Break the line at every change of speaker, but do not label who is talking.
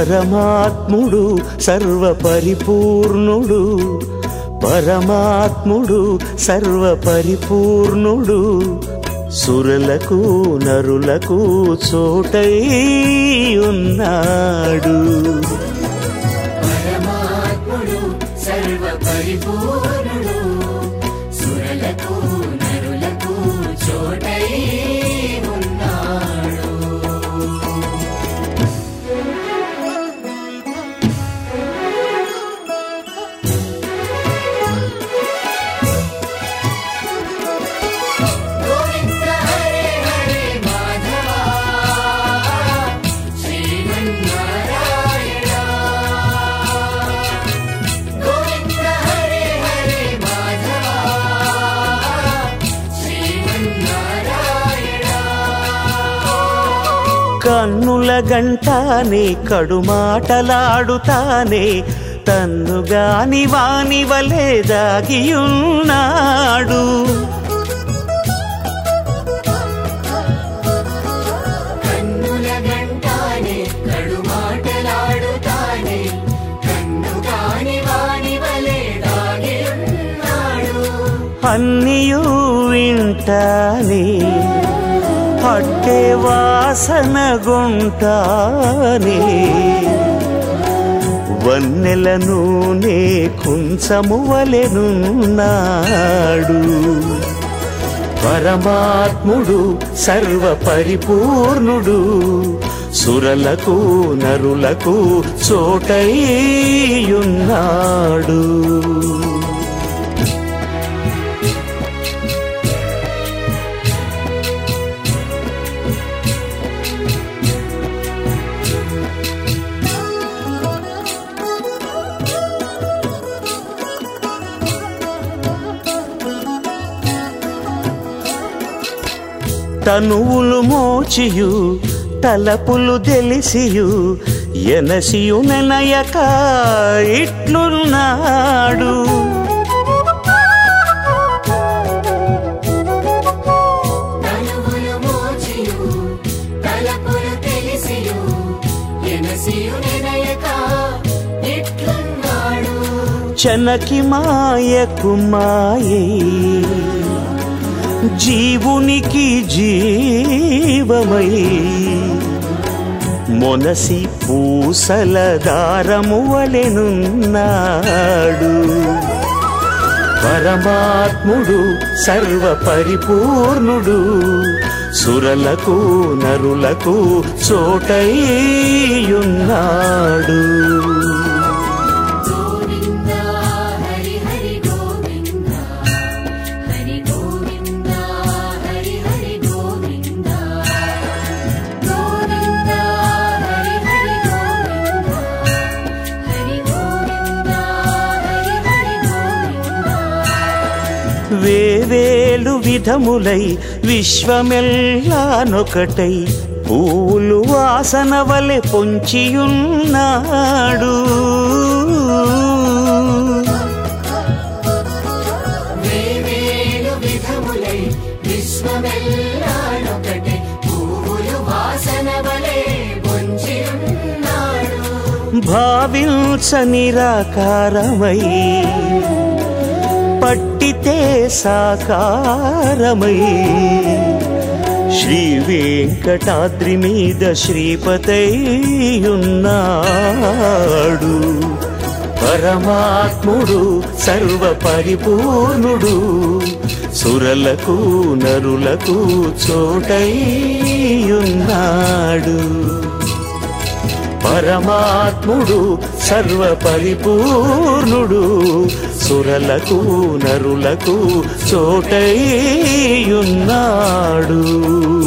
పరమాత్ముడు సర్వపరిపూర్ణుడు పరమాత్ముడు సర్వపరిపూర్ణుడు సురలకు నరులకు చోటై ఉన్నాడు
పరమాత్ముడు సర్వ పరిపూర్ణుడు సురలకు నరులకు చోటై ఉన్నాడు గోవింద హరే హరే మాధవ శ్రీమన్నారాయణ గోవింద హరే హరే మాధవ శ్రీమన్నారాయణ
కన్నుల గంటానే కడుమాటలాడుతానే తన్నుగాని వాని వలె దాగియున్నాడు
కన్నుల గంటానే కడుమాటలాడుతానే కన్ను కాని వాని వలె దాగి ఉన్నాడు
అన్నియు వింటానే అట్టే వాసన గుంటానే వన్నెల నూనె కుంచము వలెనున్నాడు పరమాత్ముడు సర్వపరిపూర్ణుడు సురలకు నరులకు చోటయ్యున్నాడు తనువులు మోచియు తలపులు తెలిసియు ఎనసియు నెనయక ఇట్లున్నాడు
తనువులు మోచియు తలపులు తెలిసియు ఎనసియు నినయక ఇట్లున్నాడు
చనకి మాయకు మాయే జీవునికి జీవమై మొనసి పూసల దారము వలెనున్నాడు పరమాత్ముడు సర్వపరిపూర్ణుడు సురలకు నరులకు చోటయ్యున్నాడు
గోవింద హరి హరి గోవింద హరి గోవింద హరి హరి గోవింద గోవింద హరి హరి గోవింద హరి గోవింద హరి హరి గోవింద
వేవేలు విధములై విశ్వమెల్లానొకటై పూలు వాసన వలె పొంచియున్నాడు
వేవేలు విధములై విశ్వమెల్లానొకటే పువ్వులు వాసన వలె పొంచి ఉన్నాడు
భావించ నిరాకారమై పట్టితే సాకారమై శ్రీ వెంకటాద్రి మీద శ్రీపతై ఉన్నాడు పరమాత్ముడు సర్వపరిపూర్ణుడు సురలకు నరులకు చోటై ఉన్నాడు పరమాత్ముడు సర్వపరిపూర్ణుడు సురలకు నరులకు చోటై ఉన్నాడు